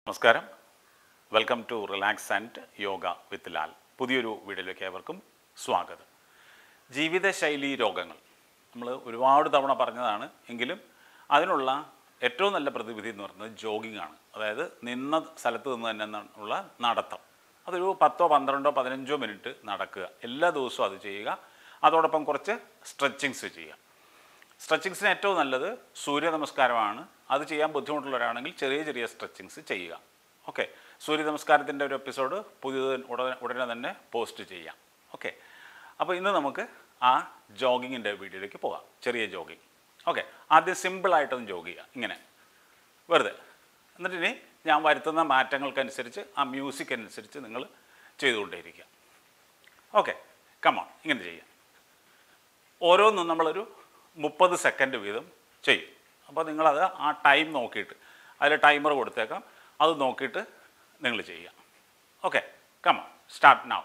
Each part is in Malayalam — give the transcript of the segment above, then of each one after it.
നമസ്കാരം welcome to relax and yoga with Lal പുതിയൊരു വീഡിയോയിലേക്ക് ഏവർക്കും സ്വാഗതം ജീവിതശൈലി രോഗങ്ങൾ നമ്മൾ ഒരുപാട് തവണ പറഞ്ഞതാണ് എങ്കിലും അതിനുള്ള ഏറ്റവും നല്ല പ്രതിവിധി എന്ന് പറയുന്നത് ജോഗിങ് ആണ് അതായത് നിന്ന സ്ഥലത്ത് നിന്ന് തന്നെ ഉള്ള നടത്തം അതൊരു പത്തോ പന്ത്രണ്ടോ പതിനഞ്ചോ മിനിറ്റ് നടക്കുക എല്ലാ ദിവസവും അത് ചെയ്യുക അതോടൊപ്പം കുറച്ച് സ്ട്രെച്ചിങ്സ് ചെയ്യുക സ്ട്രെച്ചിങ്സിന് ഏറ്റവും നല്ലത് സൂര്യ നമസ്കാരമാണ് അത് ചെയ്യാൻ ബുദ്ധിമുട്ടുള്ളവരാണെങ്കിൽ ചെറിയ ചെറിയ സ്ട്രെച്ചിങ്സ് ചെയ്യുക ഓക്കെ സൂര്യ നമസ്കാരത്തിൻ്റെ ഒരു എപ്പിസോഡ് പുതിയത് ഉടനെ ഉടനെ തന്നെ പോസ്റ്റ് ചെയ്യാം ഓക്കെ അപ്പോൾ ഇന്ന് നമുക്ക് ആ ജോഗിങ്ങിൻ്റെ വീഡിയോയിലേക്ക് പോകാം ചെറിയ ജോഗിങ് ഓക്കെ ആദ്യം സിമ്പിളായിട്ടൊന്ന് ജോഗ് ചെയ്യുക ഇങ്ങനെ വെറുതെ എന്നിട്ട് ഇനി ഞാൻ വരുത്തുന്ന മാറ്റങ്ങൾക്കനുസരിച്ച് ആ മ്യൂസിക് അനുസരിച്ച് നിങ്ങൾ ചെയ്തുകൊണ്ടേയിരിക്കുക ഓക്കെ കമോൺ ഇങ്ങനെ ചെയ്യാം ഓരോന്നും നമ്മളൊരു മുപ്പത് സെക്കൻഡ് വീതം ചെയ്യും അപ്പോൾ നിങ്ങളത് ആ ടൈം നോക്കിയിട്ട് അതിൽ ടൈമർ കൊടുത്തേക്കാം അത് നോക്കിയിട്ട് നിങ്ങൾ ചെയ്യുക ഓക്കെ കമ സ്റ്റാർട്ട് നാവ്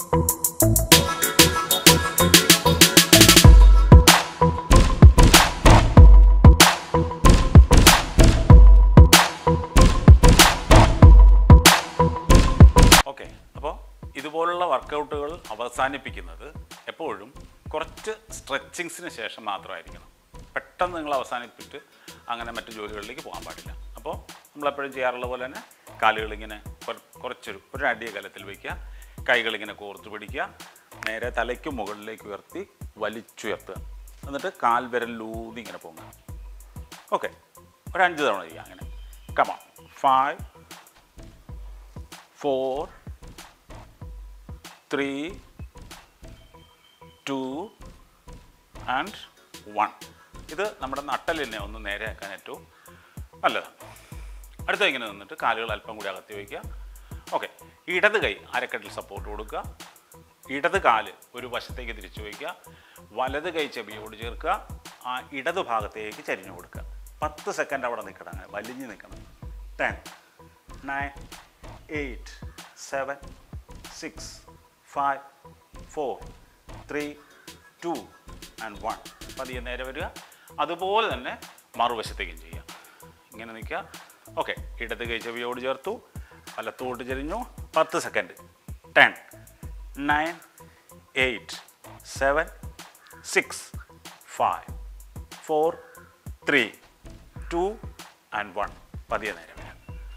ഓക്കെ അപ്പോൾ ഇതുപോലുള്ള വർക്കൗട്ടുകൾ അവസാനിപ്പിക്കുന്നത് എപ്പോഴും കുറച്ച് സ്ട്രെച്ചിങ്സിന് ശേഷം മാത്രമായിരിക്കണം പെട്ടെന്ന് നിങ്ങൾ അവസാനിപ്പിച്ചിട്ട് അങ്ങനെ മറ്റു ജോലികളിലേക്ക് പോകാൻ പാടില്ല അപ്പോൾ നമ്മളെപ്പോഴും ചെയ്യാറുള്ള പോലെ തന്നെ കാലുകളിങ്ങനെ കുറ- കുറച്ചൊരു ഒരു അടിയ കലത്തിൽ വയ്ക്കുക കൈകളിങ്ങനെ കോർത്ത് പിടിക്കുക നേരെ തലയ്ക്ക് മുകളിലേക്ക് ഉയർത്തി വലിച്ചുയർത്തുക എന്നിട്ട് കാൽ വിരലിലൂതി ഇങ്ങനെ പൊങ്ങുക ഓക്കെ ഒരു അഞ്ച് തവണ ചെയ്യുക അങ്ങനെ കമ five four three two and one ഇത് നമ്മുടെ നട്ടലിനെ ഒന്ന് നേരെയാക്കാൻ ഏറ്റവും നല്ലതാണ് അടുത്ത ഇങ്ങനെ നിന്നിട്ട് കാലുകൾ അല്പം കൂടി അകത്തി വയ്ക്കുക ഓക്കെ ഇടത് കൈ അരക്കെട്ടിൽ സപ്പോർട്ട് കൊടുക്കുക ഇടത് കാല് ഒരു വശത്തേക്ക് തിരിച്ചു വയ്ക്കുക വലത് കൈ ചെവിയോട് ചേർക്കുക ആ ഇടത് ഭാഗത്തേക്ക് ചരിഞ്ഞു കൊടുക്കുക പത്ത് സെക്കൻഡ് അവിടെ നിൽക്കണം അങ്ങനെ വലിഞ്ഞ് നിൽക്കണം ten nine eight seven six five four three two and one പതിയെ നേരെ വരിക അതുപോലെ തന്നെ മറുവശത്തേക്കും ചെയ്യുക ഇങ്ങനെ നിൽക്കുക ഓക്കെ ഇടത് കൈ ചെവിയോട് ചേർത്തു വലത്തോട്ട് ചെരിഞ്ഞു പത്ത് second ten nine eight seven six five four three two and one പതിയെ നേരെ വരിക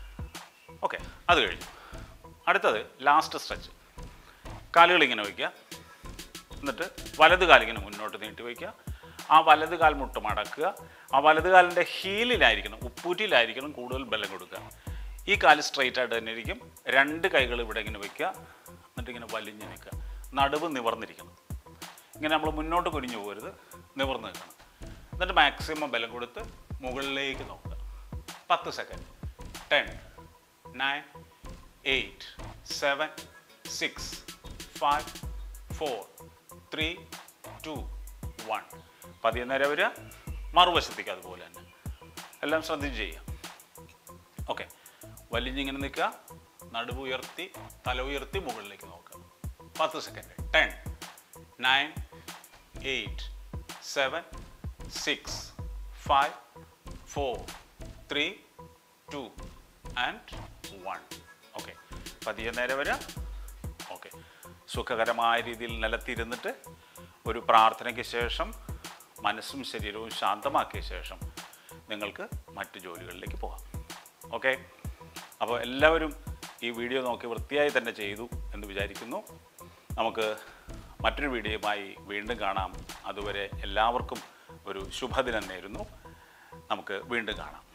ഓക്കെ അത് കഴിഞ്ഞു അടുത്തത് ലാസ്റ്റ് സ്ട്രെച്ച് കാലുകൾ ഇങ്ങനെ വയ്ക്കുക എന്നിട്ട് വലത് കാലിങ്ങനെ മുന്നോട്ട് നീട്ടി വയ്ക്കുക ആ വലത് കാൽ മുട്ട് മടക്കുക ആ വലത് കാലിൻ്റെ ഹീലിലായിരിക്കണം ഉപ്പൂറ്റിയിലായിരിക്കണം കൂടുതൽ ബലം കൊടുക്കുക ഈ കാല് സ്ട്രെയിറ്റ് ആയിട്ട് തന്നെ ഇരിക്കും രണ്ട് കൈകൾ ഇവിടെ ഇങ്ങനെ വയ്ക്കുക എന്നിട്ട് ഇങ്ങനെ വലിഞ്ഞ് നിൽക്കുക നടുവ് നിവർന്നിരിക്കണം ഇങ്ങനെ നമ്മൾ മുന്നോട്ട് കുനിഞ്ഞു പോകരുത് നിവർന്ന് നിൽക്കണം എന്നിട്ട് മാക്സിമം ബലം കൊടുത്ത് മുകളിലേക്ക് നോക്കുക പത്ത് second ten nine eight seven six five four three two one പതിയെ നേരെ വരിക മറുവശത്തേക്ക് അതുപോലെ തന്നെ എല്ലാം ശ്രദ്ധിച്ച് ചെയ്യുക ഓക്കെ വലിഞ്ഞിങ്ങനെ നിൽക്കുക നടുവ് ഉയർത്തി തല ഉയർത്തി മുകളിലേക്ക് നോക്കുക പത്ത് second ten nine eight seven six five four three two and one okay പതിയെ നേരെ വരിക ഓക്കെ സുഖകരമായ രീതിയിൽ നിലത്തിരുന്നിട്ട് ഒരു പ്രാർത്ഥനയ്ക്ക് ശേഷം മനസ്സും ശരീരവും ശാന്തമാക്കിയ ശേഷം നിങ്ങൾക്ക് മറ്റു ജോലികളിലേക്ക് പോകാം ഓക്കെ അപ്പോൾ എല്ലാവരും ഈ വീഡിയോ നോക്കി വൃത്തിയായി തന്നെ ചെയ്തു എന്ന് വിചാരിക്കുന്നു നമുക്ക് മറ്റൊരു വീഡിയോയുമായി വീണ്ടും കാണാം അതുവരെ എല്ലാവർക്കും ഒരു ശുഭദിനം നേരുന്നു നമുക്ക് വീണ്ടും കാണാം